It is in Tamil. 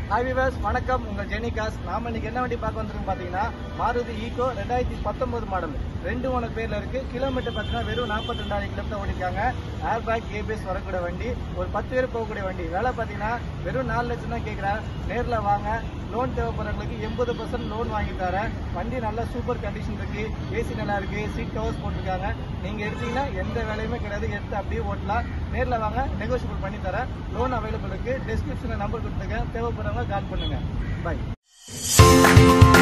ஹாய் விவர்ஸ் வணக்கம் உங்கள் ஜெனிகாஸ் நாம இன்னைக்கு என்ன வண்டி பார்க்க வந்திருக்கோம் பார்த்தீங்கன்னா மாருதி ஈகோ ரெண்டாயிரத்தி பத்தொன்பது மாடல் ரெண்டு மூணு பேர்ல இருக்கு கிலோமீட்டர் பார்த்தீங்கன்னா வெறும் நாற்பத்தி ரெண்டாயிரம் கிலோமீட்டர் ஓடிக்காங்க ஏர் பேக் ஏபிஎஸ் வரக்கூடிய வண்டி ஒரு பத்து பேர் போகக்கூடிய வண்டி விலை பார்த்தீங்கன்னா வெறும் நாலு லட்சம் தான் கேட்குறேன் நேரில் வாங்க லோன் தேவைப்படுறவங்களுக்கு எண்பது பர்சன்ட் லோன் வாங்கி தரேன் வண்டி நல்லா சூப்பர் கண்டிஷன் இருக்கு ஏசி நல்லா இருக்கு சீட் கவர்ஸ் போட்டிருக்காங்க நீங்க எடுத்தீங்கன்னா எந்த வேலையுமே கிடையாது எடுத்து அப்படியே ஓட்டலாம் நேரில் வாங்க நெகோஷியபிள் பண்ணி தரேன் லோன் அவைலபிள் இருக்கு டிஸ்கிரிப்ஷனில் நம்பர் கொடுத்துருக்கேன் தேவைப்படுறவங்க கால் பண்ணுங்க பை